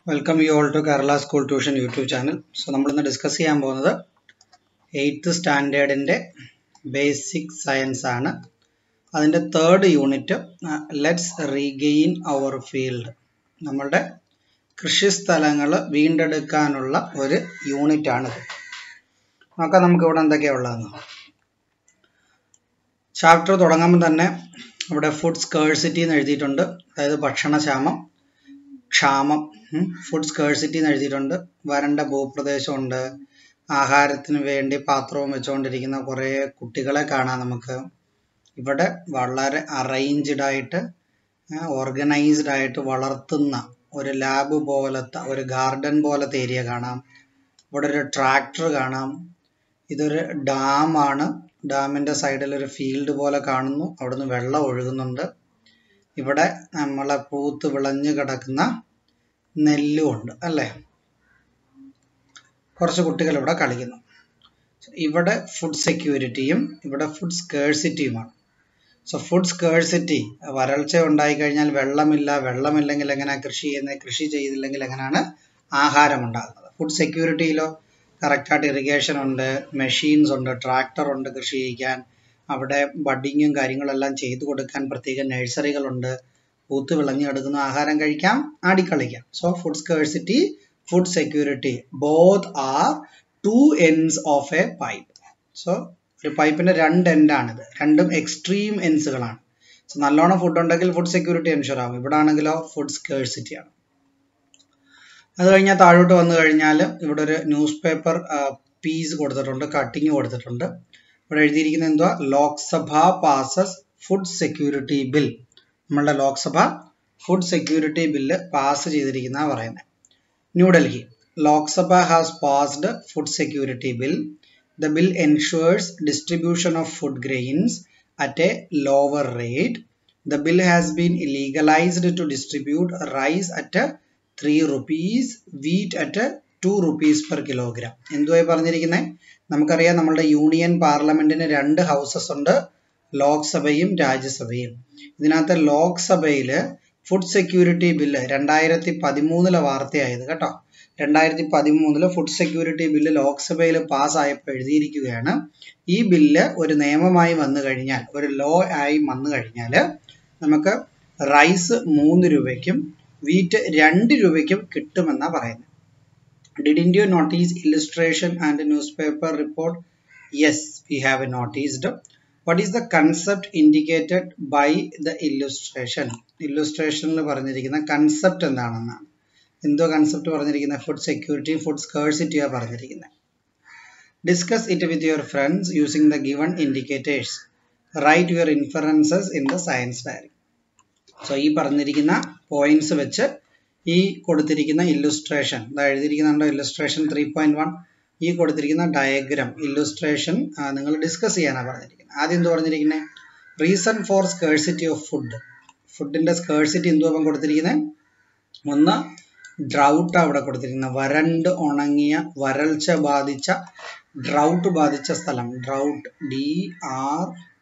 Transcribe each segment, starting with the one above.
Welcome you all to Kerala school tuition YouTube channel so നമ്മളിന്ന് discuss ചെയ്യാൻ പോകുന്നത് eighth സ്റ്റാൻഡേർഡിൻ്റെ ബേസിക് സയൻസ് ആണ് അതിൻ്റെ third unit let's regain our field നമ്മളുടെ കൃഷിസ്ഥലങ്ങൾ വീണ്ടെടുക്കാനുള്ള ഒരു യൂണിറ്റ് ആണിത് നോക്കാം നമുക്ക് ഇവിടെ എന്തൊക്കെയാണ് ഉള്ളതെന്ന് ചാപ്റ്റർ തുടങ്ങുമ്പോൾ തന്നെ ഇവിടെ ഫുഡ് സ്കേഴ്സിറ്റി എന്ന് എഴുതിയിട്ടുണ്ട് അതായത് ഭക്ഷണക്ഷാമം ക്ഷാമം ഫുഡ് സ്കേഴ്സിറ്റി എന്ന് എഴുതിയിട്ടുണ്ട് വരണ്ട ഭൂപ്രദേശമുണ്ട് ആഹാരത്തിന് വേണ്ടി പാത്രവും വെച്ചുകൊണ്ടിരിക്കുന്ന കുറേ കുട്ടികളെ കാണാം നമുക്ക് ഇവിടെ വളരെ അറേഞ്ച്ഡ് ആയിട്ട് ഓർഗനൈസ്ഡ് ആയിട്ട് വളർത്തുന്ന ഒരു ലാബ് പോലത്തെ ഒരു ഗാർഡൻ പോലത്തെ ഏരിയ കാണാം ഇവിടെ ഒരു ട്രാക്ടർ കാണാം ഇതൊരു ഡാമാണ് ഡാമിൻ്റെ സൈഡിൽ ഒരു ഫീൽഡ് പോലെ കാണുന്നു അവിടുന്ന് വെള്ളം ഒഴുകുന്നുണ്ട് ഇവിടെ നമ്മളെ പൂത്ത് വിളഞ്ഞു കിടക്കുന്ന നെല്ലുമുണ്ട് അല്ലേ കുറച്ച് കുട്ടികൾ ഇവിടെ കളിക്കുന്നു ഇവിടെ ഫുഡ് സെക്യൂരിറ്റിയും ഇവിടെ ഫുഡ് സ്കേഴ്സിറ്റിയുമാണ് സോ ഫുഡ് സ്കേഴ്സിറ്റി വരൾച്ച ഉണ്ടായി കഴിഞ്ഞാൽ വെള്ളമില്ല വെള്ളമില്ലെങ്കിൽ എങ്ങനെ കൃഷി ചെയ്യുന്നത് കൃഷി ചെയ്തില്ലെങ്കിൽ എങ്ങനെയാണ് ആഹാരം ഉണ്ടാകുന്നത് ഫുഡ് സെക്യൂരിറ്റിയിലോ കറക്റ്റായിട്ട് ഇറിഗേഷൻ ഉണ്ട് മെഷീൻസ് ഉണ്ട് ട്രാക്ടർ ഉണ്ട് കൃഷി ചെയ്യിക്കാൻ അവിടെ ബഡിങ്ങും കാര്യങ്ങളെല്ലാം ചെയ്തു കൊടുക്കാൻ പ്രത്യേക നഴ്സറികളുണ്ട് പൂത്ത് വിളഞ്ഞു കിടക്കുന്ന ആഹാരം കഴിക്കാം ആടിക്കളിക്കാം so food scarcity food security both are two ends of a pipe so ഒരു പൈപ്പിന്റെ രണ്ട് എൻഡാണിത് രണ്ടും എക്സ്ട്രീം എൻഡ്സുകളാണ് സോ നല്ലോണം ഫുഡ് ഉണ്ടെങ്കിൽ ഫുഡ് സെക്യൂരിറ്റി എൻഷുർ ആകും ഇവിടെ ആണെങ്കിലോ ഫുഡ് സ്കേഴ്സിറ്റി ആണ് അത് കഴിഞ്ഞാൽ താഴോട്ട് വന്നു കഴിഞ്ഞാൽ ഇവിടെ ഒരു ന്യൂസ് പേപ്പർ പീസ് കൊടുത്തിട്ടുണ്ട് കട്ടിങ് കൊടുത്തിട്ടുണ്ട് ഇവിടെ എഴുതിയിരിക്കുന്നത് എന്തുവാ Lok Sabha passes food security bill നമ്മളുടെ Lok Sabha food security bill pass ചെയ്തിരിക്കുന്ന പറയുന്നത് New Delhi Lok Sabha has passed food security bill the bill ensures distribution of food grains at a lower rate the bill has been legalised to distribute rice at three rupees wheat at two rupees per kilogram എന്തുവായി പറഞ്ഞിരിക്കുന്നത് നമുക്കറിയാം നമ്മളുടെ union പാർലമെന്റിന് രണ്ട് houses ഉണ്ട് ലോക്സഭയും രാജ്യസഭയും ഇതിനകത്ത് ലോക്സഭയിൽ food security bill രണ്ടായിരത്തി പതിമൂന്നിലെ വാർത്തയായത് കേട്ടോ രണ്ടായിരത്തി പതിമൂന്നില് ഫുഡ് സെക്യൂരിറ്റി ബില്ല് ലോക്സഭയിൽ പാസ്സായപ്പോൾ എഴുതിയിരിക്കുകയാണ് ഈ ബില്ല് ഒരു നിയമമായി വന്നു കഴിഞ്ഞാൽ ഒരു ലോ ആയി വന്നു കഴിഞ്ഞാൽ നമുക്ക് റൈസ് മൂന്ന് രൂപയ്ക്കും വീറ്റ് രണ്ട് രൂപയ്ക്കും കിട്ടുമെന്നാണ് പറയുന്നത് Didn't you notice illustration and newspaper report? Yes, we have noticed. What is the concept indicated by the illustration? ഇല്ലുസ്ട്രേഷനിൽ പറഞ്ഞിരിക്കുന്ന കൺസെപ്റ്റ് എന്താണെന്നാണ് എന്തോ കൺസെപ്റ്റ് പറഞ്ഞിരിക്കുന്നത് ഫുഡ് സെക്യൂരിറ്റി ഫുഡ് സ്കേഴ്സിറ്റിയാണ് പറഞ്ഞിരിക്കുന്നത് discuss it with your friends using the given indicators write your inferences in the science diary so ഈ പറഞ്ഞിരിക്കുന്ന points വെച്ച് ഈ കൊടുത്തിരിക്കുന്ന ഇല്ലുസ്ട്രേഷൻ ഇതാ എഴുതിയിരിക്കുന്നുണ്ടോ ഇല്ലുസ്ട്രേഷൻ ത്രീ പോയിന്റ് വൺ ഈ കൊടുത്തിരിക്കുന്ന ഡയഗ്രാം ഇല്ലുസ്ട്രേഷൻ നിങ്ങൾ ഡിസ്കസ് ചെയ്യാനാണ് പറഞ്ഞിരിക്കുന്നത് ആദ്യം എന്ത് പറഞ്ഞിരിക്കുന്നത് reason for scarcity of food ഫുഡിന്റെ സ്കേഴ്സിറ്റി എന്തുവാ കൊടുത്തിരിക്കുന്നത് ഒന്ന് ഡ്രൗട്ട് അവിടെ കൊടുത്തിരിക്കുന്നത് വരണ്ട് ഉണങ്ങിയ വരൾച്ച ബാധിച്ച ഡ്രൗട്ട് ബാധിച്ച സ്ഥലം drought D R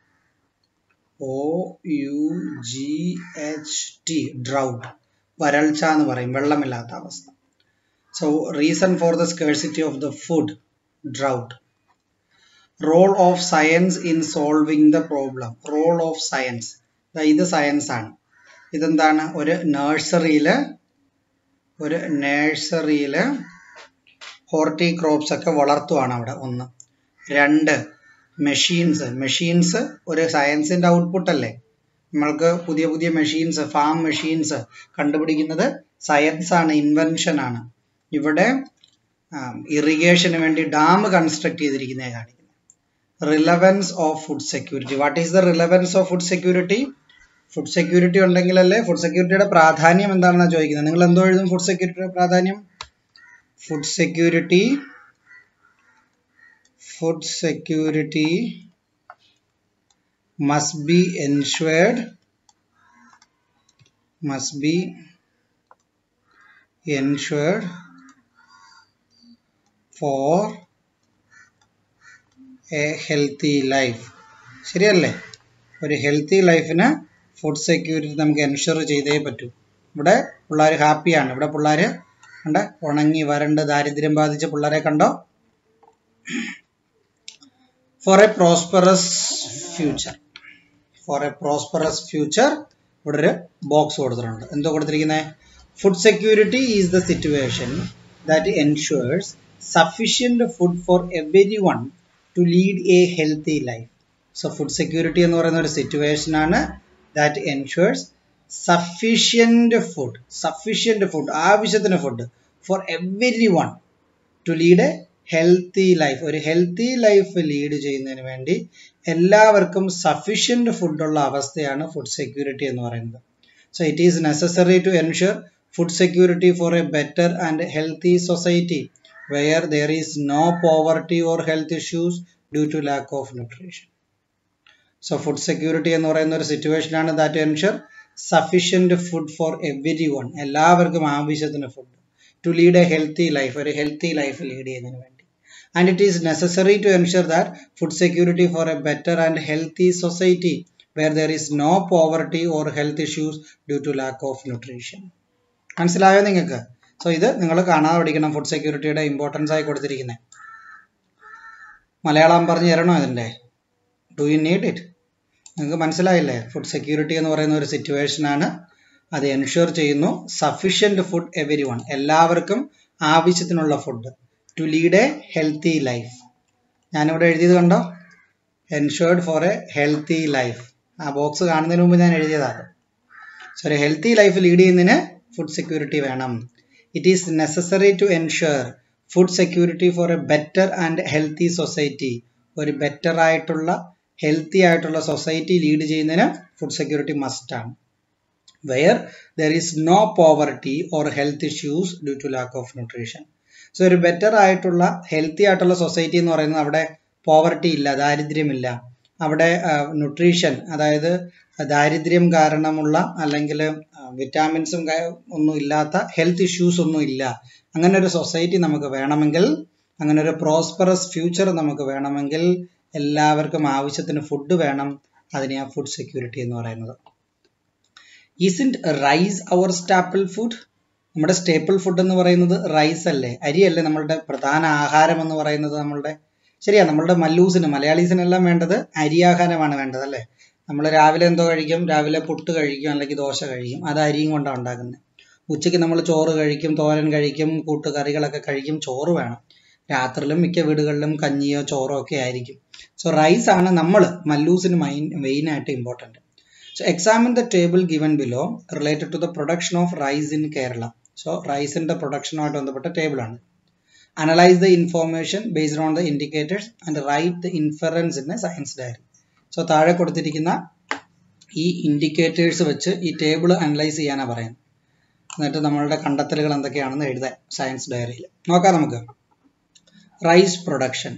O U G H T drought വരൾച്ച എന്ന് പറയും വെള്ളമില്ലാത്ത അവസ്ഥ so reason for the scarcity of the food drought role of science in solving the problem role of science ഇത് സയൻസ് ആണ് ഇതെന്താണ് ഒരു നേഴ്സറിയിൽ ഒരു നേഴ്സറിയിൽ ഹോർട്ടി ക്രോപ്സ് ഒക്കെ വളർത്തുവാണ് അവിടെ ഒന്ന് രണ്ട് മെഷീൻസ് മെഷീൻസ് ഒരു സയൻസിന്റെ ഔട്ട്പുട്ട് അല്ലേ നമ്മൾക്ക് പുതിയ പുതിയ മെഷീൻസ് ഫാം മെഷീൻസ് കണ്ടുപിടിക്കുന്നത് സയൻസ് ആണ് ഇൻവെൻഷൻ ആണ് ഇവിടെ ഇറിഗേഷന് വേണ്ടി ഡാം കൺസ്ട്രക്ട് ചെയ്തിരിക്കുന്നത് കാണിക്കുന്നത് relevance of food security what is the relevance of food security food security ഉണ്ടെങ്കിലല്ലേ ഫുഡ് സെക്യൂരിറ്റിയുടെ പ്രാധാന്യം എന്താണെന്നാണ് ചോദിക്കുന്നത് നിങ്ങൾ എന്തോ എഴുതും ഫുഡ് സെക്യൂരിറ്റിയുടെ പ്രാധാന്യം food security food security must be ensured must be ensured for a healthy life ശരിയല്ലേ ഒരു ഹെൽത്തി ലൈഫിന് ഫുഡ് സെക്യൂരിറ്റി നമുക്ക് എൻഷുർ ചെയ്തേ പറ്റൂ ഇവിടെ പിള്ളേർ ഹാപ്പിയാണ് ഇവിടെ പിള്ളേർ കണ്ട ഉണങ്ങി വരണ്ട് ദാരിദ്ര്യം ബാധിച്ച പിള്ളേരെ കണ്ടോ for a prosperous future for a prosperous future ഇവിടെ ഒരു ബോക്സ് കൊടുത്തിട്ടുണ്ട് എന്തോ കൊടുത്തിരിക്കുന്നത് food security is the situation that ensures sufficient food for everyone to lead a healthy life so food security എന്ന് പറയുന്ന ഒരു സിറ്റുവേഷൻ ആണ് that ensures sufficient food sufficient food ആവശ്യത്തിന് food for everyone to lead a healthy life ഒരു healthy life lead ചെയ്യുന്നതിന് വേണ്ടി എല്ലാവർക്കും sufficient ഫുഡുള്ള അവസ്ഥയാണ് ഫുഡ് സെക്യൂരിറ്റി എന്ന് പറയുന്നത് so it is necessary to ensure food security for a better and healthy society where there is no poverty or health issues due to lack of nutrition so food security എന്ന് പറയുന്ന ഒരു സിറ്റുവേഷനാണ് that ensure sufficient food for everyone എല്ലാവർക്കും ആവശ്യത്തിന് food to lead a healthy life ഒരു healthy life lead ചെയ്യുന്നതിന് വേണ്ടി and it is necessary to ensure that food security for a better and healthy society where there is no poverty or health issues due to lack of nutrition മനസ്സിലായോ നിങ്ങൾക്ക് so ഇത് നിങ്ങൾ കാണാതെ പഠിക്കണം food സെക്യൂരിറ്റിയുടെ importance ആയി കൊടുത്തിരിക്കുന്നത് മലയാളം പറഞ്ഞു തരണോ ഇതിൻ്റെ ഡു യു നീഡ് ഇറ്റ് നിങ്ങൾക്ക് മനസ്സിലായില്ലേ ഫുഡ് സെക്യൂരിറ്റി എന്ന് പറയുന്ന ഒരു സിറ്റുവേഷൻ ആണ് അത് എൻഷുർ ചെയ്യുന്നു സഫീഷ്യൻറ്റ് ഫുഡ് എവരി വൺ എല്ലാവർക്കും ആവശ്യത്തിനുള്ള food to lead a healthy life ഞാനിവിടെ എഴുതിയത് കണ്ടോ ensured for a healthy life ആ ബോക്സ് കാണുന്നതിന് മുമ്പ് ഞാൻ എഴുതിയതാണ് സോ ഒരു ഹെൽത്തി ലൈഫ് ലീഡ് ചെയ്യുന്നതിന് ഫുഡ് സെക്യൂരിറ്റി വേണം it is necessary to ensure food security for a better and healthy society ഒരു ബെറ്റർ ആയിട്ടുള്ള ഹെൽത്തി ആയിട്ടുള്ള സൊസൈറ്റി ലീഡ് ചെയ്യുന്നതിന് ഫുഡ് സെക്യൂരിറ്റി മസ്റ്റാണ് where there is no poverty or health issues due to lack of nutrition so ഒരു better ആയിട്ടുള്ള healthy ആയിട്ടുള്ള society എന്ന് പറയുന്നത് അവിടെ പോവർട്ടി ഇല്ല ദാരിദ്ര്യമില്ല അവിടെ ന്യൂട്രീഷൻ അതായത് ദാരിദ്ര്യം കാരണമുള്ള അല്ലെങ്കിൽ വിറ്റാമിൻസും ഒന്നും ഇല്ലാത്ത ഹെൽത്ത് ഇഷ്യൂസ് ഒന്നും ഇല്ല അങ്ങനെ ഒരു സൊസൈറ്റി നമുക്ക് വേണമെങ്കിൽ അങ്ങനെ ഒരു പ്രോസ്പെറസ് ഫ്യൂച്ചർ നമുക്ക് വേണമെങ്കിൽ എല്ലാവർക്കും ആവശ്യത്തിന് ഫുഡ് വേണം അതിനെ ആ ഫുഡ് സെക്യൂരിറ്റി എന്ന് പറയുന്നത് isn't rice our staple food നമ്മുടെ സ്റ്റേപ്പിൾ ഫുഡ് എന്ന് പറയുന്നത് റൈസ് അല്ലേ അരിയല്ലേ നമ്മളുടെ പ്രധാന ആഹാരം എന്ന് പറയുന്നത് നമ്മളുടെ ശരിയാ നമ്മളുടെ മല്ലൂസിന് മലയാളീസിനെല്ലാം വേണ്ടത് അരിയാഹാരമാണ് വേണ്ടത് അല്ലേ നമ്മൾ രാവിലെ എന്തോ കഴിക്കും രാവിലെ പുട്ട് കഴിക്കും അല്ലെങ്കിൽ ദോശ കഴിക്കും അത് അരിയും കൊണ്ടാണ് ഉണ്ടാക്കുന്നത് ഉച്ചയ്ക്ക് നമ്മൾ ചോറ് കഴിക്കും തോരൻ കഴിക്കും കൂട്ടുകറികളൊക്കെ കഴിക്കും ചോറ് വേണം രാത്രിയിലും മിക്ക വീടുകളിലും കഞ്ഞിയോ ചോറോ ഒക്കെ ആയിരിക്കും സോ റൈസ് ആണ് നമ്മൾ മല്ലൂസിന് മൈൻ മെയിനായിട്ട് important So examine the table given below related to the production of rice in Kerala. So rice in the production ആയിട്ട് ബന്ധപ്പെട്ട ടേബിൾ ആണ് analyse the information based on the indicators and write the inference in a science diary so താഴെ കൊടുത്തിരിക്കുന്ന ഈ indicators വെച്ച് ഈ table analyse ചെയ്യാനാണ് പറയുന്നത് എന്നിട്ട് നമ്മളുടെ കണ്ടെത്തലുകൾ എന്തൊക്കെയാണെന്ന് എഴുതാൻ സയൻസ് ഡയറിയിൽ നോക്കാം നമുക്ക് rice production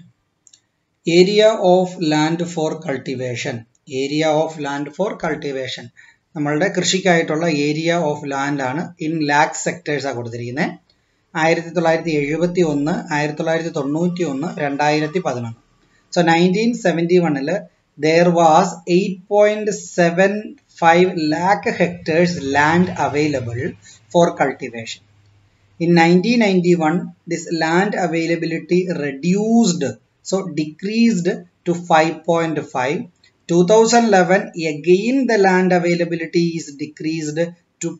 area of land for cultivation area of land for cultivation നമ്മളുടെ കൃഷിക്കായിട്ടുള്ള ഏരിയ ഓഫ് ലാൻഡ് ആണ് ഇൻ ലാക്ക് സെക്ടേഴ്സാണ് കൊടുത്തിരിക്കുന്നത് ആയിരത്തി തൊള്ളായിരത്തി എഴുപത്തി ഒന്ന് ആയിരത്തി തൊള്ളായിരത്തി തൊണ്ണൂറ്റി ഒന്ന് രണ്ടായിരത്തി പതിനൊന്ന് സോ നയൻറ്റീൻ സെവൻറ്റി വണ്ണിൽ there was eight point seven five lakh hectares land available for cultivation in nineteen ninety one this land availability reduced so decreased to five point five 2011 again the land availability is decreased to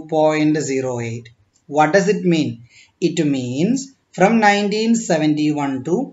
2.08 what does it mean it means from 1971 to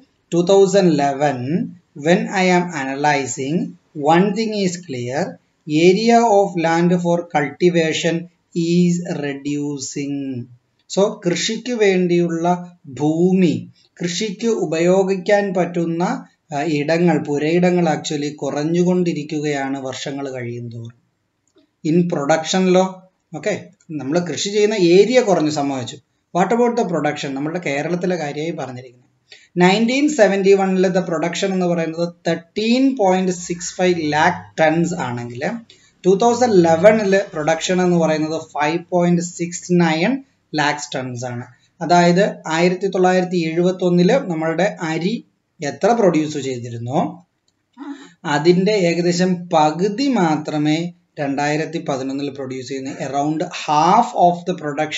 2011 when i am analyzing one thing is clear area of land for cultivation is reducing so കൃഷിക്ക് വേണ്ടിയുള്ള ഭൂമി കൃഷിക്ക് ഉപയോഗിക്കാൻ പറ്റുന്ന ഇടങ്ങൾ പുരയിടങ്ങൾ actually കുറഞ്ഞുകൊണ്ടിരിക്കുകയാണ് വർഷങ്ങൾ കഴിയുന്തോറും in പ്രൊഡക്ഷനിലോ okay നമ്മൾ കൃഷി ചെയ്യുന്ന ഏരിയ കുറഞ്ഞു സംഭവിച്ചു വാട്ട് അബൌട്ട് ദ പ്രൊഡക്ഷൻ നമ്മുടെ കേരളത്തിലെ കാര്യമായി പറഞ്ഞിരിക്കുന്നത് നയൻറ്റീൻ സെവൻറ്റി വണ്ണിലെ ദ പ്രൊഡക്ഷൻ എന്ന് പറയുന്നത് thirteen point six five lakh tons ആണെങ്കിൽ ടൂ തൗസൻഡ് ലെവനിൽ പ്രൊഡക്ഷൻ എന്ന് പറയുന്നത് five point six nine lakhs tons ആണ് അതായത് ആയിരത്തി തൊള്ളായിരത്തി എഴുപത്തി ഒന്നില് നമ്മളുടെ അരി എത്ര പ്രൊഡ്യൂസ് ചെയ്തിരുന്നോ അതിൻ്റെ ഏകദേശം പകുതി മാത്രമേ രണ്ടായിരത്തി പതിനൊന്നിൽ പ്രൊഡ്യൂസ് ചെയ്യുന്ന around half of the production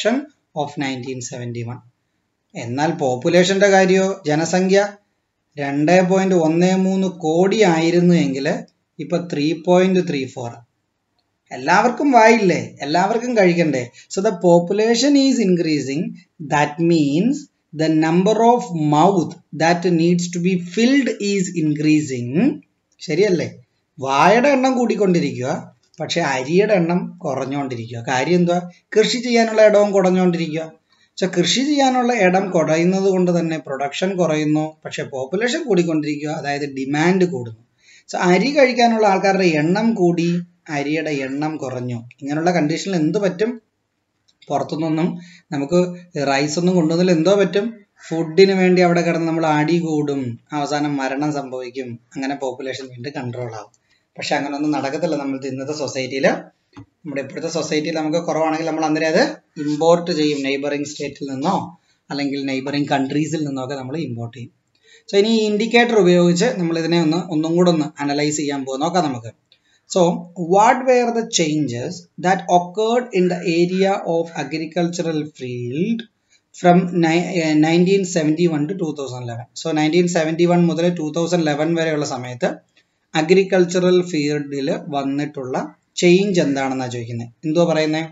of nineteen seventy one എന്നാൽ പോപ്പുലേഷന്റെ കാര്യമോ ജനസംഖ്യ രണ്ട് പോയിന്റ് ഒന്ന് മൂന്ന് കോടി ആയിരുന്നു എങ്കിൽ ഇപ്പൊ ത്രീ പോയിന്റ് ത്രീ ഫോർ എല്ലാവർക്കും വായില്ലേ എല്ലാവർക്കും കഴിക്കണ്ടേ so the population is increasing that means the number of mouth that needs to be filled is increasing ശരിയല്ലേ വായയുടെ എണ്ണം കൂടിക്കൊണ്ടിരിക്കുക പക്ഷെ അരിയുടെ എണ്ണം കുറഞ്ഞുകൊണ്ടിരിക്കുക കാര്യം എന്തുവാ കൃഷി ചെയ്യാനുള്ള ഇടവും കുറഞ്ഞുകൊണ്ടിരിക്കുക പക്ഷെ കൃഷി ചെയ്യാനുള്ള ഇടം കുറയുന്നത് കൊണ്ട് തന്നെ പ്രൊഡക്ഷൻ കുറയുന്നു പക്ഷെ പോപ്പുലേഷൻ കൂടിക്കൊണ്ടിരിക്കുക അതായത് ഡിമാൻഡ് കൂടുന്നു സോ അരി കഴിക്കാനുള്ള ആൾക്കാരുടെ എണ്ണം കൂടി അരിയുടെ എണ്ണം കുറഞ്ഞു ഇങ്ങനെയുള്ള കണ്ടീഷനിൽ എന്ത് പറ്റും പുറത്തുനിന്നൊന്നും നമുക്ക് റൈസ് ഒന്നും കൊണ്ടുവന്നതിൽ എന്തോ പറ്റും ഫുഡിന് വേണ്ടി അവിടെ കിടന്ന് നമ്മൾ അടി കൂടും അവസാനം മരണം സംഭവിക്കും അങ്ങനെ പോപ്പുലേഷൻ വീണ്ടും കൺട്രോൾ ആവും പക്ഷെ അങ്ങനെ ഒന്നും നടക്കത്തില്ല നമ്മൾ ഇന്നത്തെ സൊസൈറ്റിയിൽ നമ്മുടെ ഇപ്പോഴത്തെ സൊസൈറ്റിയിൽ നമുക്ക് കുറവാണെങ്കിൽ നമ്മൾ അന്നേരം അത് ഇമ്പോർട്ട് ചെയ്യും നെയ്ബറിങ് സ്റ്റേറ്റിൽ നിന്നോ അല്ലെങ്കിൽ നെയ്ബറിങ് കൺട്രീസിൽ നിന്നോ ഒക്കെ നമ്മൾ ഇമ്പോർട്ട് ചെയ്യും സോ ഇനി ഈ ഇൻഡിക്കേറ്റർ ഉപയോഗിച്ച് നമ്മൾ ഇതിനെ ഒന്ന് ഒന്നും കൂടെ ഒന്ന് അനലൈസ് ചെയ്യാൻ പോകും നോക്കാം നമുക്ക് So, what were the changes that occurred in the area of agricultural field from ni- eh, 1971 to 2011? So, 1971 മുതൽ 2011 വരെയുള്ള സമയത്ത് അഗ്രികൾച്ചറൽ ഫീൽഡിൽ വന്നിട്ടുള്ള ചേഞ്ച് എന്താണെന്നാണ് ചോദിക്കുന്നത് എന്തോ പറയുന്നത്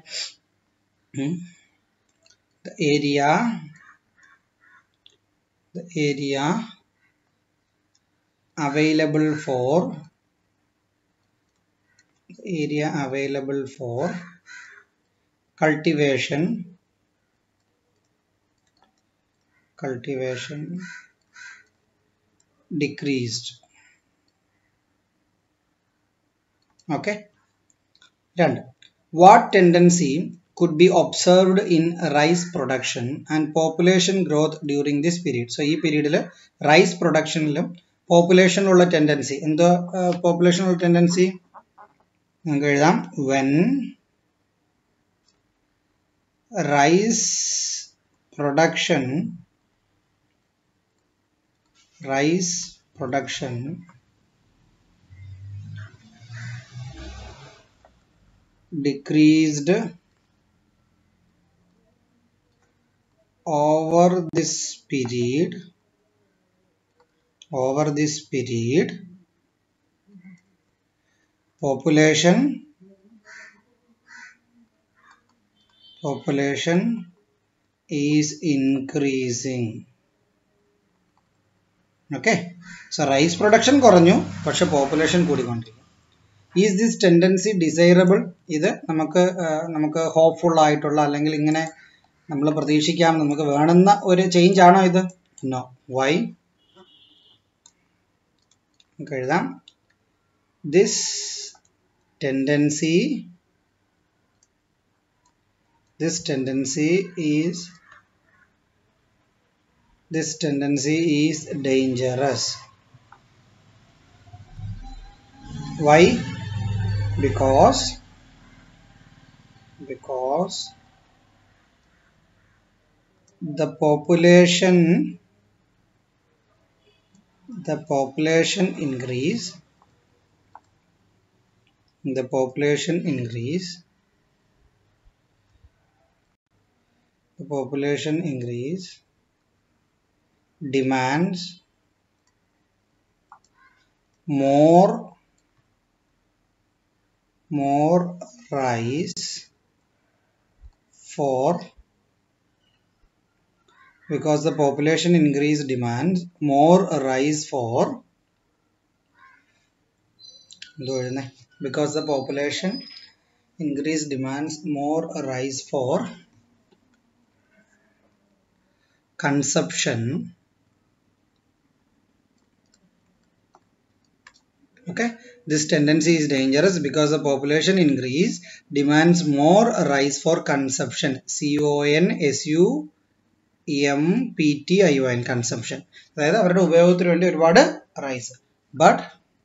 area area available for area available for cultivation cultivation decreased okay രണ്ട് what tendency could be observed in rice production and population growth during this period so ഈ പീരീഡിൽ റൈസ് പ്രൊഡക്ഷനിലും പോപ്പുലേഷനിലുള്ള ടെൻഡൻസി എന്തോ പോപ്പുലേഷനുള്ള ടെൻഡൻസി നമുക്ക് എഴുതാം when rice production rice production decreased over this period over this period population population is increasing okay so rice production കുറഞ്ഞു പക്ഷെ population കൂടിക്കൊണ്ടിരിക്കും is this tendency desirable ഇത് നമുക്ക് നമുക്ക് ഹോപ്പ്ഫുൾ ആയിട്ടുള്ള അല്ലെങ്കിൽ ഇങ്ങനെ നമ്മൾ പ്രതീക്ഷിക്കാം നമുക്ക് വേണമെന്ന ഒരു ചേഞ്ച് ആണോ ഇത് നോ വൈ നമുക്ക് എഴുതാം this tendency this tendency is this tendency is dangerous why because because the population the population increase the population increase the population increase demands more more rice for because the population increase demands more rice for because the population increase demands more rice for consumption okay this tendency is dangerous because the population increase demands more rice for consumption c o n s u M P T I O N consumption അതായത് അവരുടെ ഉപയോഗത്തിന് വേണ്ടി ഒരുപാട് rice but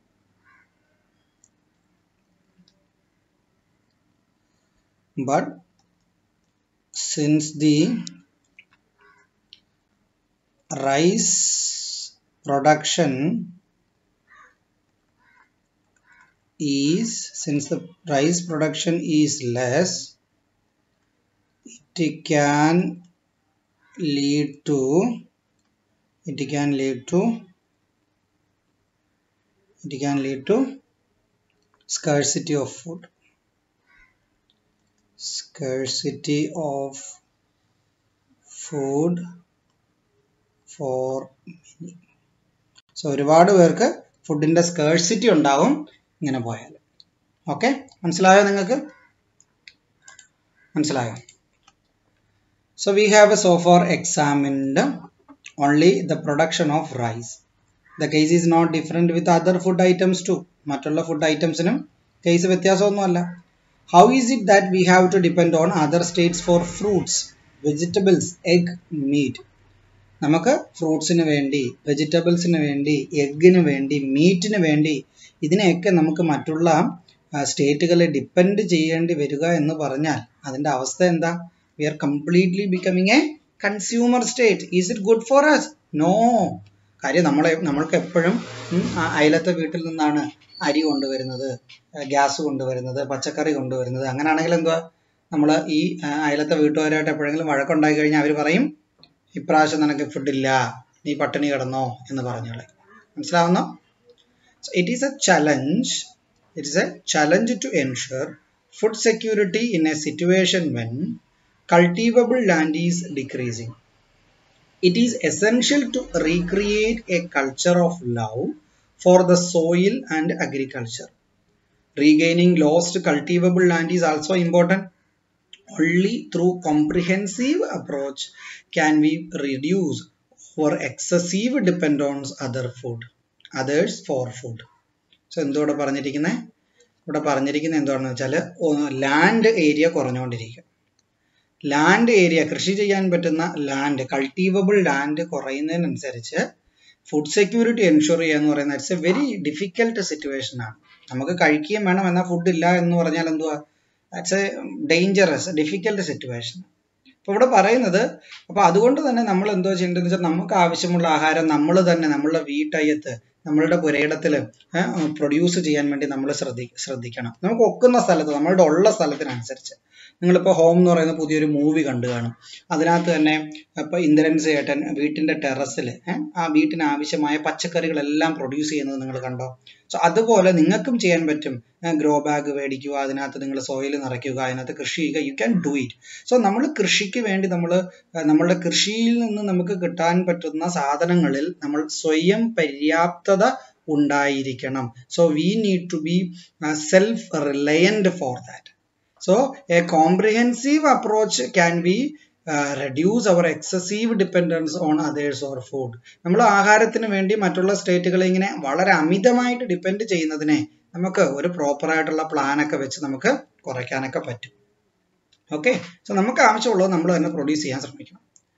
but since the rice production is since the rice production is less it can lead to it can lead to it can lead to scarcity of food scarcity of food for many so ഒരുപാട് പേർക്ക് ഫുഡിന്റെ scarcity ഉണ്ടാവും ഇങ്ങനെ പോയാൽ okay മനസ്സിലായോ നിങ്ങൾക്ക് മനസ്സിലായോ so we have so for examined only the production of rice the case is not different with other food items too മറ്റുള്ള ഫുഡ് ഐറ്റംസിനും കേസ് വ്യത്യാസമൊന്നുമല്ല how is it that we have to depend on other states for fruits vegetables egg meat നമുക്ക് ഫ്രൂട്ട്സിന് വേണ്ടി വെജിറ്റബിൾസിന് വേണ്ടി എഗ്ഗിന് വേണ്ടി മീറ്റിന് വേണ്ടി ഇതിനെയൊക്കെ നമുക്ക് മറ്റുള്ള സ്റ്റേറ്റുകളെ ഡിപ്പെൻഡ് ചെയ്യേണ്ടി വരിക എന്ന് പറഞ്ഞാൽ അതിൻ്റെ അവസ്ഥ എന്താ we are completely becoming a consumer state is it good for us no കാര്യം നമ്മളെ നമ്മൾക്ക് എപ്പോഴും അയലത്തെ വീട്ടിൽ നിന്നാണ് അരി കൊണ്ടുവരുന്നത് ഗ്യാസ് കൊണ്ടുവരുന്നത് പച്ചക്കറി കൊണ്ടുവരുന്നത് അങ്ങനെയാണെങ്കിൽ എന്തുവാ നമ്മൾ ഈ അയലത്തെ വീട്ടുകാരായിട്ട് എപ്പോഴെങ്കിലും വഴക്കുണ്ടായി കഴിഞ്ഞാൽ അവർ പറയും ഇപ്രാവശ്യം നിനക്ക് ഫുഡില്ല നീ പട്ടിണി കിടന്നോ എന്ന് പറഞ്ഞോളെ മനസ്സിലാവുന്നോ it is a challenge it is a challenge to ensure food security in a situation when cultivable land is decreasing it is essential to recreate a culture of love for the soil and agriculture. Regaining lost cultivable land is also important. Only through comprehensive approach can we reduce our excessive dependence on other food, others for food. So എന്തോടെ പറഞ്ഞിരിക്കുന്നത് ഇവിടെ പറഞ്ഞിരിക്കുന്നത് എന്താണെന്ന് വെച്ചാൽ land area കുറഞ്ഞുകൊണ്ടിരിക്കും land area കൃഷി ചെയ്യാൻ പറ്റുന്ന ലാൻഡ് കൾട്ടീവബിൾ ലാൻഡ് കുറയുന്നതിനനുസരിച്ച് ഫുഡ് സെക്യൂരിറ്റി എൻഷുർ ചെയ്യുക എന്ന് പറയുന്നത് it's a very difficult situation ആണ് നമുക്ക് കഴിക്കുകയും വേണം എന്നാൽ ഫുഡ് ഇല്ല എന്ന് പറഞ്ഞാൽ എന്തുവാ that's a dangerous difficult situation അപ്പോൾ ഇവിടെ പറയുന്നത് അപ്പോൾ അതുകൊണ്ട് തന്നെ നമ്മൾ എന്തോ ചെയ്യേണ്ടതെന്ന് വെച്ചാൽ നമുക്ക് ആവശ്യമുള്ള ആഹാരം നമ്മൾ തന്നെ നമ്മളുടെ വീട്ടയ്യത്ത് നമ്മളുടെ പുരയിടത്തിൽ പ്രൊഡ്യൂസ് ചെയ്യാൻ വേണ്ടി നമ്മൾ ശ്രദ്ധി ശ്രദ്ധിക്കണം നമുക്ക് ഒക്കുന്ന സ്ഥലത്ത് നമ്മളുടെ ഉള്ള സ്ഥലത്തിനനുസരിച്ച് നിങ്ങളിപ്പോൾ ഹോം എന്ന് പറയുന്ന പുതിയൊരു മൂവി കണ്ടു കാണും അതിനകത്ത് തന്നെ ഇപ്പോൾ ഇന്ദ്രൻ ചേട്ടൻ വീട്ടിൻ്റെ ടെറസിൽ ആ വീട്ടിന് ആവശ്യമായ പച്ചക്കറികളെല്ലാം പ്രൊഡ്യൂസ് ചെയ്യുന്നത് നിങ്ങൾ കണ്ടോ സോ അതുപോലെ നിങ്ങൾക്കും ചെയ്യാൻ പറ്റും ഗ്രോ ബാഗ് മേടിക്കുക അതിനകത്ത് നിങ്ങൾ സോയിൽ നിറയ്ക്കുക അതിനകത്ത് കൃഷി ചെയ്യുക you can do it so നമ്മൾ കൃഷിക്ക് വേണ്ടി നമ്മൾ നമ്മളുടെ കൃഷിയിൽ നിന്ന് നമുക്ക് കിട്ടാൻ പറ്റുന്ന സാധനങ്ങളിൽ നമ്മൾ സ്വയം പര്യാപ്തത ഉണ്ടായിരിക്കണം so we need to be self reliant for that So a comprehensive approach can be uh, reduce our excessive dependence on others or food. നമ്മൾ ആഹാരത്തിന് വേണ്ടി മറ്റുള്ള സ്റ്റേറ്റുകളെ ഇങ്ങനെ വളരെ അമിതമായിട്ട് ഡിപ്പെൻഡ് ചെയ്യുന്നതിനെ നമുക്ക് ഒരു പ്രോപ്പർ ആയിട്ടുള്ള പ്ലാൻ ഒക്കെ വെച്ച് നമുക്ക് കുറയ്ക്കാനൊക്കെ പറ്റും ഓക്കെ സോ നമുക്ക് ആവശ്യമുള്ളത് നമ്മൾ തന്നെ പ്രൊഡ്യൂസ് ചെയ്യാൻ ശ്രമിക്കണം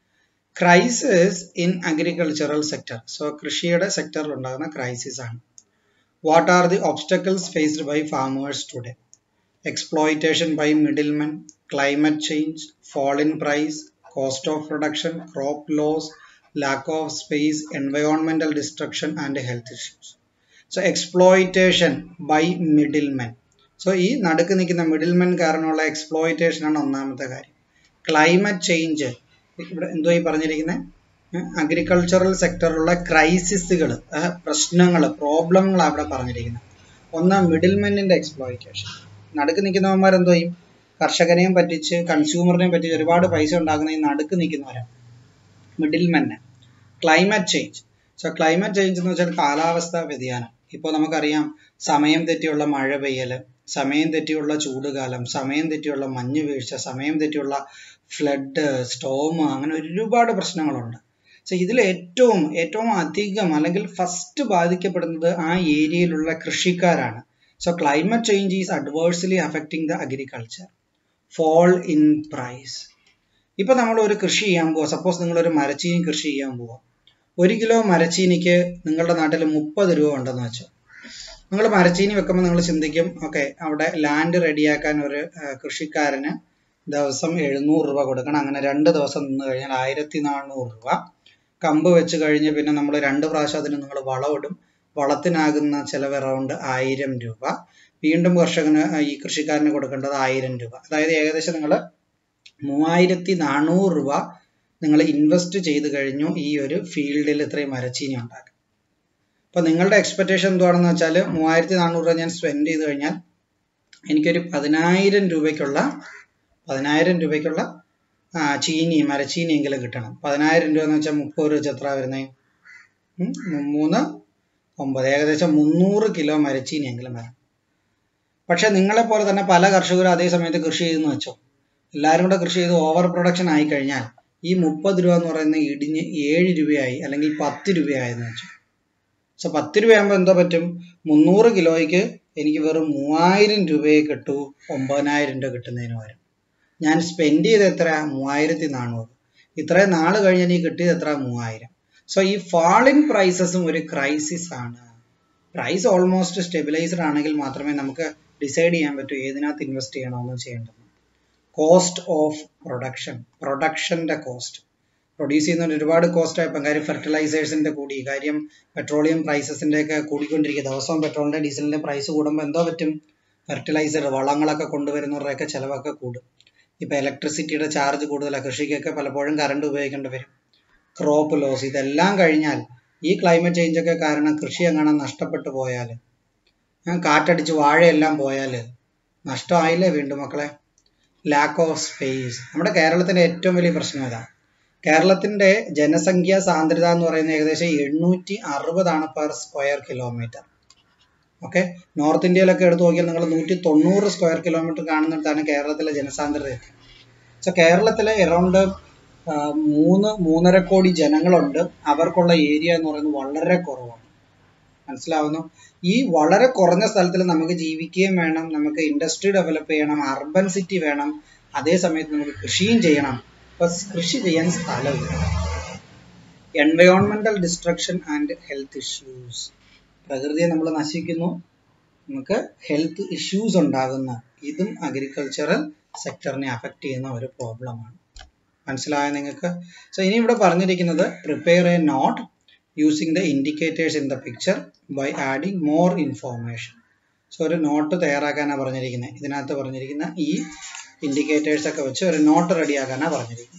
crisis in agricultural sector so കൃഷിയുടെ സെക്ടറിൽ ഉണ്ടാകുന്ന ക്രൈസിസ് ആണ് what are the obstacles faced by farmers today exploitation by middlemen, climate change, fall in price, cost of production, crop loss, lack of space, environmental destruction, and health issues. So, exploitation by middlemen. So ഈ നടുക്ക് നിൽക്കുന്ന middlemen കാരണമുള്ള exploitation ആണ് ഒന്നാമത്തെ കാര്യം climate change ഇവിടെ എന്തോ ഈ പറഞ്ഞിരിക്കുന്നത് അഗ്രികൾച്ചറൽ സെക്ടറിലുള്ള ക്രൈസിസുകൾ പ്രശ്നങ്ങൾ പ്രോബ്ലങ്ങളാണ് അവിടെ പറഞ്ഞിരിക്കുന്നത് ഒന്ന് മിഡിൽമെന്നിൻ്റെ എക്സ്പ്ലോയിറ്റേഷൻ നടുക്ക് നിൽക്കുന്നവന്മാർ എന്തോ ചെയ്യും കർഷകനെയും പറ്റിച്ച് കൺസ്യൂമറിനെയും പറ്റിച്ച് ഒരുപാട് പൈസ ഉണ്ടാക്കുന്ന ഈ നടുക്ക് നിൽക്കുന്നവരാണ് മിഡിൽമെന്ന് climate change so climate change എന്ന് വെച്ചാൽ കാലാവസ്ഥാ വ്യതിയാനം ഇപ്പോൾ നമുക്കറിയാം സമയം തെറ്റിയുള്ള മഴ പെയ്യൽ സമയം തെറ്റിയുള്ള ചൂടുകാലം സമയം തെറ്റിയുള്ള മഞ്ഞ് വീഴ്ച സമയം തെറ്റിയുള്ള ഫ്ലഡ് സ്റ്റോം അങ്ങനെ ഒരുപാട് പ്രശ്നങ്ങളുണ്ട് സോ ഇതിൽ ഏറ്റവും ഏറ്റവും അധികം അല്ലെങ്കിൽ ഫസ്റ്റ് ബാധിക്കപ്പെടുന്നത് ആ ഏരിയയിലുള്ള കൃഷിക്കാരാണ് So climate change is adversely affecting the agriculture. Fall in price. ഇപ്പൊ നമ്മൾ ഒരു കൃഷി ചെയ്യാൻ പോവാ സപ്പോസ് നിങ്ങൾ ഒരു മരച്ചീനി കൃഷി ചെയ്യാൻ പോവാ ഒരു കിലോ മരച്ചീനിക്ക് നിങ്ങളുടെ നാട്ടിൽ മുപ്പത് രൂപ ഉണ്ടെന്ന് വെച്ചോ നിങ്ങൾ മരച്ചീനി വെക്കുമ്പോൾ നിങ്ങൾ ചിന്തിക്കും ഓക്കെ അവിടെ ലാൻഡ് റെഡിയാക്കാൻ ഒരു കൃഷിക്കാരന് ദിവസം എഴുന്നൂറ് രൂപ കൊടുക്കണം അങ്ങനെ രണ്ട് ദിവസം നിന്ന് കഴിഞ്ഞാൽ ആയിരത്തി നാനൂറ് രൂപ കമ്പ് വെച്ച് കഴിഞ്ഞ് പിന്നെ നമ്മൾ രണ്ട് പ്രാവശ്യം അതിന് നിങ്ങൾ വളമിടും വളത്തിനാകുന്ന ചിലവ് അറൗണ്ട് ആയിരം രൂപ വീണ്ടും കർഷകന് ഈ കൃഷിക്കാരന് കൊടുക്കേണ്ടത് ആയിരം രൂപ അതായത് ഏകദേശം നിങ്ങൾ മൂവായിരത്തി നാനൂറ് രൂപ നിങ്ങൾ ഇൻവെസ്റ്റ് ചെയ്ത് കഴിഞ്ഞു ഈ ഒരു ഫീൽഡിൽ ഇത്രയും മരച്ചീനി ഉണ്ടാക്കാൻ അപ്പോൾ നിങ്ങളുടെ എക്സ്പെക്റ്റേഷൻ എന്താണെന്ന് വെച്ചാൽ മൂവായിരത്തി നാനൂറ് രൂപ ഞാൻ സ്പെൻഡ് ചെയ്ത് കഴിഞ്ഞാൽ എനിക്കൊരു പതിനായിരം രൂപയ്ക്കുള്ള പതിനായിരം രൂപയ്ക്കുള്ള ആ, ചീനി മരച്ചീനിയെങ്കിലും കിട്ടണം പതിനായിരം രൂപ എന്ന് വെച്ചാൽ മുപ്പത് രൂപ വെച്ച് എത്ര വരുന്നത് മൂന്ന് ഒമ്പത് ഏകദേശം മുന്നൂറ് കിലോ മരച്ചീനിയെങ്കിലും വേണം പക്ഷെ നിങ്ങളെ പോലെ തന്നെ പല കർഷകരും അതേ സമയത്ത് കൃഷി ചെയ്തെന്ന് വെച്ചോ എല്ലാവരും കൂടെ കൃഷി ചെയ്ത് ഓവർ പ്രൊഡക്ഷൻ ആയി കഴിഞ്ഞാൽ ഈ മുപ്പത് രൂപ എന്ന് പറയുന്നത് ഇടിഞ്ഞ് ഏഴ് രൂപയായി അല്ലെങ്കിൽ പത്ത് രൂപയായെന്ന് വെച്ചു സോ പത്ത് രൂപയാകുമ്പോൾ എന്തോ പറ്റും മുന്നൂറ് കിലോയ്ക്ക് എനിക്ക് വെറും മൂവായിരം രൂപയെ കിട്ടൂ ഒമ്പതിനായിരം രൂപ കിട്ടുന്നതിന് പകരം ഞാൻ സ്പെൻഡ് ചെയ്ത് എത്ര മൂവായിരത്തി നാനൂറ് ഇത്രയും നാൾ കഴിഞ്ഞ് എനിക്ക് കിട്ടിയത് എത്ര മൂവായിരം സോ ഈ ഫാളിൻ പ്രൈസസും ഒരു ക്രൈസിസ് ആണ് പ്രൈസ് ഓൾമോസ്റ്റ് സ്റ്റെബിലൈസ്ഡ് ആണെങ്കിൽ മാത്രമേ നമുക്ക് ഡിസൈഡ് ചെയ്യാൻ പറ്റൂ ഏതിനകത്ത് ഇൻവെസ്റ്റ് ചെയ്യണമെന്ന് ചെയ്യേണ്ടത് കോസ്റ്റ് ഓഫ് പ്രൊഡക്ഷൻ പ്രൊഡക്ഷന്റെ കോസ്റ്റ് പ്രൊഡ്യൂസ് ചെയ്യുന്നതിന് ഒരുപാട് കോസ്റ്റ് ആയപ്പോൾ കാര്യം ഫെർട്ടിലൈസേഴ്സിന്റെ കൂടി കാര്യം പെട്രോളിയം പ്രൈസസിന്റെ ഒക്കെ കൂടിക്കൊണ്ടിരിക്കുക ദിവസവും പെട്രോളിന്റെ ഡീസലിന്റെ പ്രൈസ് കൂടുമ്പോൾ എന്തോ പറ്റും ഫെർട്ടിലൈസർ വളങ്ങളൊക്കെ കൊണ്ടുവരുന്നവരുടെയൊക്കെ ചിലവൊക്കെ കൂടും ഇപ്പൊ ഇലക്ട്രിസിറ്റിയുടെ ചാർജ് കൂടുതലാണ് കൃഷിക്കൊക്കെ പലപ്പോഴും കറണ്ട് ഉപയോഗിക്കേണ്ടി വരും ക്രോപ്പ് ലോസ് ഇതെല്ലാം കഴിഞ്ഞാൽ ഈ ക്ലൈമറ്റ് ചേഞ്ച് ഒക്കെ കാരണം കൃഷി എങ്ങനെ നഷ്ടപ്പെട്ടു പോയാൽ കാറ്റടിച്ച് വാഴയെല്ലാം പോയാൽ നഷ്ടമായില്ലേ വീണ്ടും മക്കളെ ലാക്ക് ഓഫ് സ്പേസ് നമ്മുടെ കേരളത്തിന്റെ ഏറ്റവും വലിയ പ്രശ്നം ഇതാണ് കേരളത്തിന്റെ ജനസംഖ്യാ സാന്ദ്രത എന്ന് പറയുന്നത് ഏകദേശം എണ്ണൂറ്റി അറുപതാണ് per square kilometre okay north ഇന്ത്യയിലൊക്കെ എടുത്ത് നോക്കിയാൽ നിങ്ങൾ നൂറ്റി തൊണ്ണൂറ് സ്ക്വയർ കിലോമീറ്റർ കാണുന്നിടത്താണ് കേരളത്തിലെ ജനസാന്ദ്രത സോ കേരളത്തിലെ എറൗണ്ട് മൂന്ന് മൂന്നര കോടി ജനങ്ങളുണ്ട് അവർക്കുള്ള ഏരിയ എന്ന് പറയുന്നത് വളരെ കുറവാണ് മനസ്സിലാവുന്നു ഈ വളരെ കുറഞ്ഞ സ്ഥലത്തിൽ നമുക്ക് ജീവിക്കുകയും വേണം നമുക്ക് ഇൻഡസ്ട്രി ഡെവലപ്പ് ചെയ്യണം അർബൻ സിറ്റി വേണം അതേ സമയത്ത് നമുക്ക് കൃഷിയും ചെയ്യണം അപ്പൊ കൃഷി ചെയ്യാൻ സ്ഥലമില്ല എൻവയോൺമെന്റൽ ഡിസ്ട്രക്ഷൻ ആൻഡ് ഹെൽത്ത് ഇഷ്യൂസ് പ്രകൃതിയെ നമ്മൾ നശിക്കുന്നു നമുക്ക് ഹെൽത്ത് ഇഷ്യൂസ് ഉണ്ടാകുന്നു ഇതും അഗ്രികൾച്ചറൽ സെക്ടറിനെ അഫക്റ്റ് ചെയ്യുന്ന ഒരു പ്രോബ്ലമാണ് മനസ്സിലായോ നിങ്ങൾക്ക് സോ ഇനി ഇവിടെ പറഞ്ഞിരിക്കുന്നത് prepare a note using the indicators in the picture by adding more information so ഒരു നോട്ട് തയ്യാറാക്കാനാണ് പറഞ്ഞിരിക്കുന്നത് ഇതിനകത്ത് പറഞ്ഞിരിക്കുന്ന ഈ ഇൻഡിക്കേറ്റേഴ്സ് ഒക്കെ വെച്ച് ഒരു നോട്ട് റെഡിയാക്കാനാണ് പറഞ്ഞിരിക്കുന്നത്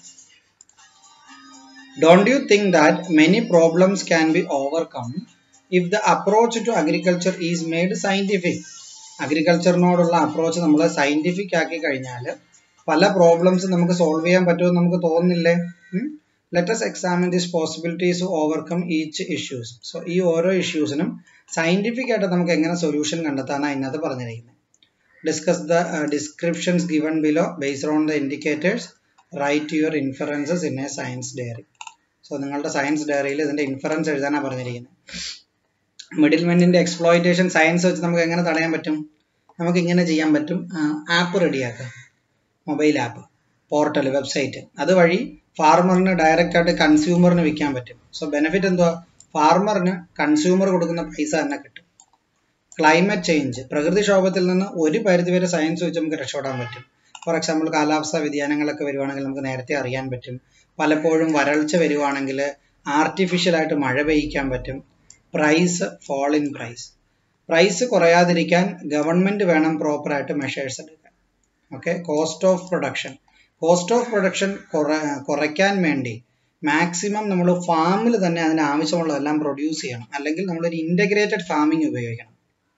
don't you think that many problems can be overcome if the approach to agriculture is made scientific അഗ്രികൾച്ചറിനോടുള്ള അപ്രോച്ച് നമ്മൾ സയന്റിഫിക് ആക്കി കഴിഞ്ഞാൽ പല പ്രോബ്ലംസ് നമുക്ക് സോൾവ് ചെയ്യാൻ പറ്റുമെന്ന് നമുക്ക് തോന്നുന്നില്ലേ let's examine this possibilities to overcome each issues so ഈ ഓരോ ഇഷ്യൂസിനും സയന്റിഫിക് ആയിട്ട് നമുക്ക് എങ്ങനെ സൊല്യൂഷൻ കണ്ടെത്താനാണ് അതിനകത്ത് പറഞ്ഞിരിക്കുന്നത് discuss the descriptions given below based on the indicators write your inferences in a science diary so നിങ്ങളുടെ സയൻസ് ഡയറിയിൽ ഇതിന്റെ ഇൻഫറൻസ് എഴുതാനാണ് പറഞ്ഞിരിക്കുന്നത് മിഡിൽമെന്റിന്റെ എക്സ്പ്ലോയിറ്റേഷൻ സയൻസ് വെച്ച് നമുക്ക് എങ്ങനെ തടയാൻ പറ്റും നമുക്ക് ഇങ്ങനെ ചെയ്യാൻ പറ്റും ആപ്പ് റെഡിയാക്കുക മൊബൈൽ ആപ്പ് പോർട്ടൽ വെബ്സൈറ്റ് അതുവഴി ഫാർമറിന് ഡയറക്റ്റ് ആയിട്ട് കൺസ്യൂമറിന് വിൽക്കാൻ പറ്റും സോ ബെനിഫിറ്റ് എന്തുവാ ഫാർമറിന് കൺസ്യൂമർ കൊടുക്കുന്ന പൈസ തന്നെ കിട്ടും ക്ലൈമറ്റ് ചേഞ്ച് പ്രകൃതിക്ഷോഭത്തിൽ നിന്ന് ഒരു പരിധിവരെ സയൻസ് വെച്ച് നമുക്ക് രക്ഷപ്പെടാൻ പറ്റും ഫോർ എക്സാമ്പിൾ കാലാവസ്ഥാ വ്യതിയാനങ്ങളൊക്കെ വരുവാണെങ്കിൽ നമുക്ക് നേരത്തെ അറിയാൻ പറ്റും പലപ്പോഴും വരൾച്ച വരുവാണെങ്കിൽ ആർട്ടിഫിഷ്യലായിട്ട് മഴ പെയ്യിക്കാൻ പറ്റും price fall in price price കുറയാതിരിക്കാൻ ഗവൺമെന്റ് വേണം പ്രോപ്പറായിട്ട് മെഷേഴ്സ് എടുക്കാൻ okay cost of production cost of production കുറയ്ക്കാൻ വേണ്ടി മാക്സിമം നമ്മൾ ഫാമിൽ തന്നെ അതിന് ആവശ്യമുള്ളതെല്ലാം പ്രൊഡ്യൂസ് ചെയ്യണം അല്ലെങ്കിൽ നമ്മളൊരു ഇൻ്റഗ്രേറ്റഡ് ഫാമിംഗ് ഉപയോഗിക്കണം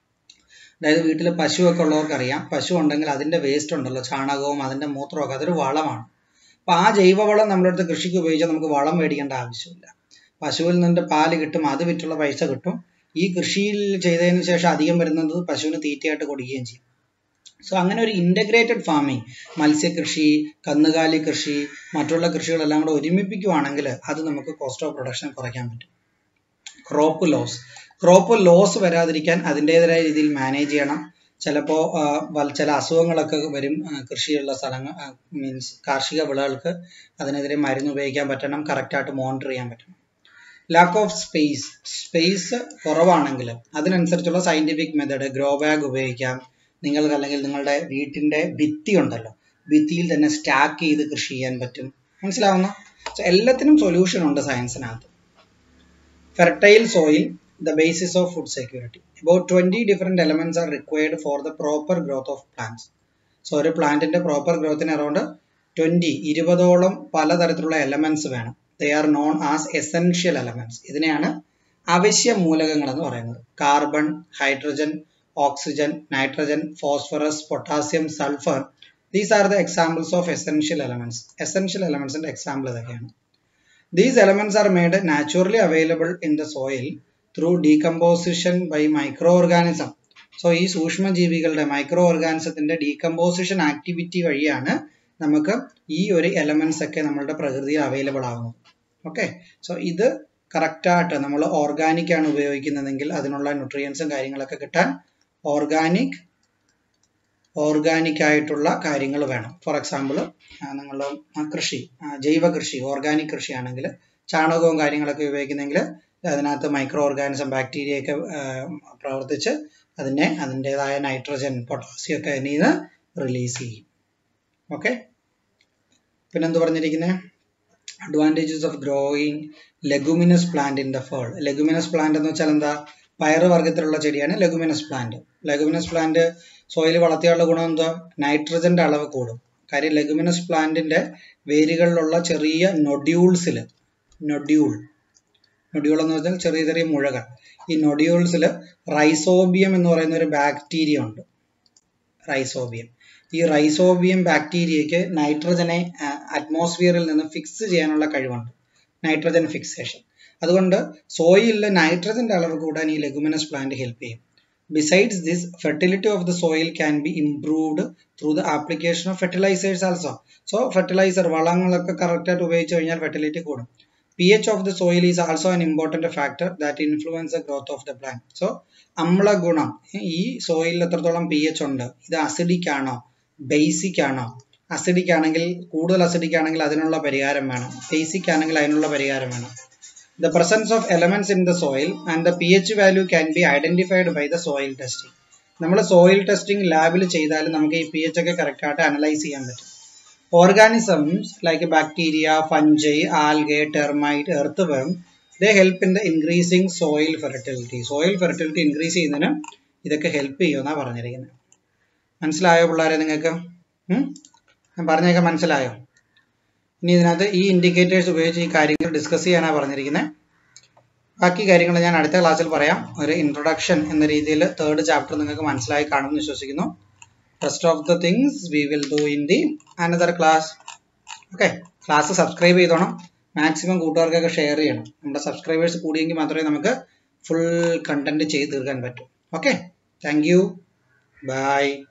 അതായത് വീട്ടിൽ പശുവൊക്കെ ഉള്ളവർക്ക് അറിയാം പശു ഉണ്ടെങ്കിൽ അതിൻ്റെ വേസ്റ്റ് ഉണ്ടല്ലോ ചാണകവും അതിൻ്റെ മൂത്രമൊക്കെ അതൊരു വളമാണ് അപ്പോൾ ആ ജൈവവളം നമ്മുടെ അടുത്ത് കൃഷിക്ക് ഉപയോഗിച്ചാൽ നമുക്ക് വളം മേടിക്കേണ്ട ആവശ്യമില്ല പശുവിൽ നിന്നിട്ട് പാല് കിട്ടും അത് വിറ്റുള്ള പൈസ കിട്ടും ഈ കൃഷിയിൽ ചെയ്തതിന് ശേഷം അധികം വരുന്നത് പശുവിന് തീറ്റയായിട്ട് കൊടുക്കുകയും ചെയ്യും സോ അങ്ങനെ ഒരു ഇൻ്റഗ്രേറ്റഡ് ഫാമിംഗ് മത്സ്യകൃഷി കന്നുകാലി കൃഷി മറ്റുള്ള കൃഷികളെല്ലാം കൂടെ ഒരുമിപ്പിക്കുവാണെങ്കിൽ അത് നമുക്ക് കോസ്റ്റ് ഓഫ് പ്രൊഡക്ഷൻ കുറയ്ക്കാൻ പറ്റും ക്രോപ്പ് ലോസ് ക്രോപ്പ് ലോസ് വരാതിരിക്കാൻ അതിൻ്റെതായ രീതിയിൽ മാനേജ് ചെയ്യണം ചിലപ്പോൾ ചില അസുഖങ്ങളൊക്കെ വരും കൃഷിയുള്ള സ്ഥലങ്ങൾ മീൻസ് കാർഷിക വിളകൾക്ക് അതിനെതിരെ മരുന്ന് ഉപയോഗിക്കാൻ പറ്റണം കറക്റ്റായിട്ട് മോണിറ്റർ ചെയ്യാൻ പറ്റണം ലാക്ക് ഓഫ് സ്പേസ് സ്പേസ് കുറവാണെങ്കിൽ അതിനനുസരിച്ചുള്ള സയന്റിഫിക് മെത്തേഡ് ഗ്രോ ബാഗ് ഉപയോഗിക്കാം നിങ്ങൾക്ക് അല്ലെങ്കിൽ നിങ്ങളുടെ വീട്ടിൻ്റെ ഭിത്തി ഉണ്ടല്ലോ ഭിത്തിയിൽ തന്നെ സ്റ്റാക്ക് ചെയ്ത് കൃഷി ചെയ്യാൻ പറ്റും മനസ്സിലാവുന്ന എല്ലാത്തിനും സൊല്യൂഷൻ ഉണ്ട് സയൻസിനകത്ത് fertile soil the basis of food security. About 20 different elements are required for the proper growth of plants. So ഒരു പ്ലാന്റിന്റെ പ്രോപ്പർ ഗ്രോത്തിന് അറൗണ്ട് ട്വൻറ്റി ഇരുപതോളം പലതരത്തിലുള്ള എലമെന്റ്സ് വേണം they are known as essential elements ഇതിനെയാണ് അവശ്യ മൂലകങ്ങൾ എന്ന് പറയുന്നത് carbon hydrogen oxygen nitrogen phosphorus potassium sulphur these are the examples of essential elements essential എലമെന്റ്സിന്റെ എക്സാമ്പിൾ ഇതൊക്കെയാണ് these elements are made naturally available in the soil through decomposition by micro organism so ഈ സൂക്ഷ്മജീവികളുടെ micro ഓർഗാനിസത്തിന്റെ decomposition activity വഴിയാണ് നമുക്ക് ഈ ഒരു elements ഒക്കെ നമ്മളുടെ പ്രകൃതിയിൽ അവൈലബിൾ ആകുന്നത് ഓക്കെ സോ ഇത് കറക്റ്റായിട്ട് നമ്മൾ ഓർഗാനിക് ആണ് ഉപയോഗിക്കുന്നതെങ്കിൽ അതിനുള്ള ന്യൂട്രിയൻസും കാര്യങ്ങളൊക്കെ കിട്ടാൻ ഓർഗാനിക് ഓർഗാനിക് ആയിട്ടുള്ള കാര്യങ്ങൾ വേണം ഫോർ എക്സാമ്പിൾ നിങ്ങൾ കൃഷി ജൈവ കൃഷി ഓർഗാനിക് കൃഷി ആണെങ്കിൽ ചാണകവും കാര്യങ്ങളൊക്കെ ഉപയോഗിക്കുന്നെങ്കിൽ അതിനകത്ത് മൈക്രോ ഓർഗാനിസം ബാക്ടീരിയ ഒക്കെ പ്രവർത്തിച്ച് അതിനെ അതിൻ്റെതായ നൈട്രജൻ പൊട്ടാസ്യം ഒക്കെ അതിൽ നിന്ന് റിലീസ് ചെയ്യും ഓക്കെ പിന്നെന്ത് പറഞ്ഞിരിക്കുന്നത് advantages of growing leguminous plant in the field leguminous plant എന്ന് വെച്ചാൽ എന്താ പയറ് വർഗത്തിലുള്ള ചെടിയാണ് leguminous plant leguminous plant soil വളർത്തിയുള്ള ഗുണം എന്താ നൈട്രജന്റെ അളവ് കൂടും കാര്യം ലെഗുമിനസ് പ്ലാന്റിന്റെ വേരുകളിലുള്ള ചെറിയ നൊഡ്യൂൾസിൽ നൊഡ്യൂൾ നൊഡ്യൂൾ എന്ന് വെച്ചാൽ ചെറിയ ചെറിയ മുഴകൾ ഈ നൊഡ്യൂൾസിൽ റൈസോബിയം എന്ന് പറയുന്ന ഒരു ബാക്ടീരിയ ഉണ്ട് റൈസോബിയം ഈ റൈസോബിയം ബാക്ടീരിയയ്ക്ക് നൈട്രജനെ അറ്റ്മോസ്ഫിയറിൽ നിന്ന് ഫിക്സ് ചെയ്യാനുള്ള കഴിവുണ്ട് നൈട്രജൻ ഫിക്സേഷൻ അതുകൊണ്ട് സോയിലിൽ നൈട്രജന്റെ അളവ് കൂടാൻ ഈ ലെഗുമിനസ് പ്ലാന്റ് ഹെൽപ്പ് ചെയ്യും besides this fertility of the soil can be improved through the application of fertilizers also so fertilizer വളങ്ങളൊക്കെ കറക്റ്റായിട്ട് ഉപയോഗിച്ച് കഴിഞ്ഞാൽ ഫെർട്ടിലിറ്റി കൂടും P H of the soil is also an important factor that influence the growth of the plant so അമ്ല ഗുണം ഈ സോയിലിൽ എത്രത്തോളം P H ഉണ്ട് ഇത് അസിഡിക് ആണോ ബേസിക് ആണോ അസിഡിക് ആണെങ്കിൽ കൂടുതൽ അസിഡിക് ആണെങ്കിൽ അതിനുള്ള പരിഹാരം വേണം ബേസിക് ആണെങ്കിൽ അതിനുള്ള പരിഹാരം വേണം the presence of elements in the soil and the P H value can be identified by the soil testing നമ്മൾ സോയിൽ ടെസ്റ്റിംഗ് ലാബിൽ ചെയ്താൽ നമുക്ക് ഈ പി എച്ച് ഒക്കെ കറക്റ്റ് ആയിട്ട് അനലൈസ് ചെയ്യാൻ പറ്റും organisms like bacteria fungi algae termite earth worm they help in the increasing soil fertility soil fertility increase ചെയ്യുന്നതിന് ഇതൊക്കെ ഹെൽപ്പ് ചെയ്യുമെന്നാണ് പറഞ്ഞിരിക്കുന്നത് മനസ്സിലായോ പിള്ളേരെ നിങ്ങൾക്ക് ഞാൻ പറഞ്ഞൊക്കെ മനസ്സിലായോ ഇനി ഇതിനകത്ത് ഈ ഇൻഡിക്കേറ്റേഴ്സ് ഉപയോഗിച്ച് ഈ കാര്യങ്ങൾ ഡിസ്കസ് ചെയ്യാനാണ് പറഞ്ഞിരിക്കുന്നത് ബാക്കി കാര്യങ്ങൾ ഞാൻ അടുത്ത ക്ലാസ്സിൽ പറയാം ഒരു ഇൻട്രൊഡക്ഷൻ എന്ന രീതിയിൽ തേർഡ് ചാപ്റ്റർ നിങ്ങൾക്ക് മനസ്സിലായി കാണുമെന്ന് വിശ്വസിക്കുന്നു rest of the things we will do in the another class okay class subscribe ചെയ്തോണം മാക്സിമം കൂട്ടുകാർക്കൊക്കെ ഷെയർ ചെയ്യണം നമ്മുടെ സബ്സ്ക്രൈബേഴ്സ് കൂടിയെങ്കിൽ മാത്രമേ നമുക്ക് ഫുൾ കണ്ടന്റ് ചെയ്ത് തീർക്കാൻ പറ്റൂ ഓക്കെ താങ്ക് യു ബൈ